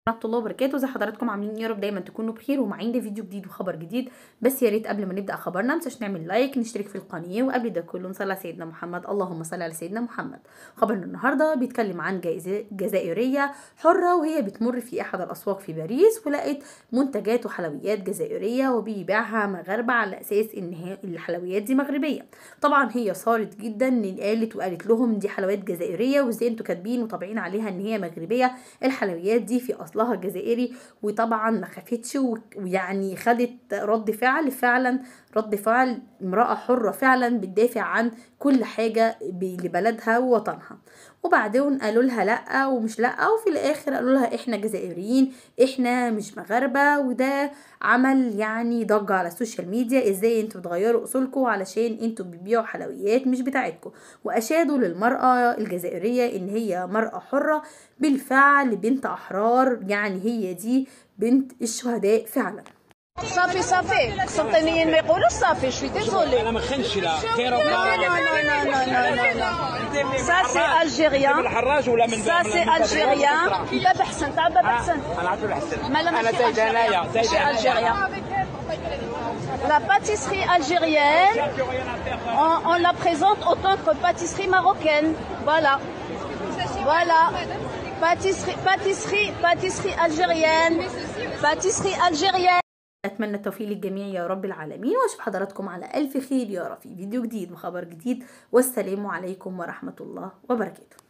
ورحمه الله وبركاته زي حضراتكم عاملين إيه؟ يا رب دايما تكونوا بخير ومعانا فيديو جديد وخبر جديد بس يا ريت قبل ما نبدا خبرنا متنساش نعمل لايك نشترك في القناه وقبل ده كله نصلي على سيدنا محمد اللهم صل على سيدنا محمد خبرنا النهارده بيتكلم عن جائزة جزائريه حره وهي بتمر في احد الاسواق في باريس ولقت منتجات وحلويات جزائريه وبيبيعها مغاربه على اساس ان هي الحلويات دي مغربيه طبعا هي صارت جدا إن قالت وقالت لهم دي حلويات جزائريه وازاي انتوا كاتبين وطابعين عليها ان هي مغربيه الحلويات دي في اصلها جزائري وطبعا ما خافتش و- ويعني خدت رد فعل فعلا رد فعل امرأة حرة فعلا بتدافع عن كل حاجة ب- لبلدها ووطنها وبعدين قالوا لها لا ومش لا وفي الاخر قالوا لها احنا جزائريين احنا مش مغاربة وده عمل يعني ضجة على السوشيال ميديا ازاي انتوا بتغيروا اصولكم علشان انتوا بتبيعوا حلويات مش بتاعتكم واشادوا للمرأة الجزائرية ان هي مرأة حرة بالفعل بنت احرار يعني هي دي بنت الشهداء فعلا صافي صافي السلطينيين ما يقولوش صافي شوي ديزولي انا ما نخنش لا خير Non, non, non, non, non, non, non. Ça, c'est algérien. الحراج ولا من Ça, c'est algérien. باب حسن تعال باب حسن. انا عبد الحسن ما لا انا ماشي زايد انايا algérien. زايد ماشي انايا algérien. La pâtisserie algérienne, on, on la présente autant que pâtisserie marocaine. Voilà. Voilà. Pâtisserie, pâtisserie, pâtisserie algérienne. Pâtisserie algérienne. اتمنى التوفيق للجميع يا رب العالمين واشوف حضراتكم على الف خير يا رب في فيديو جديد وخبر جديد والسلام عليكم ورحمه الله وبركاته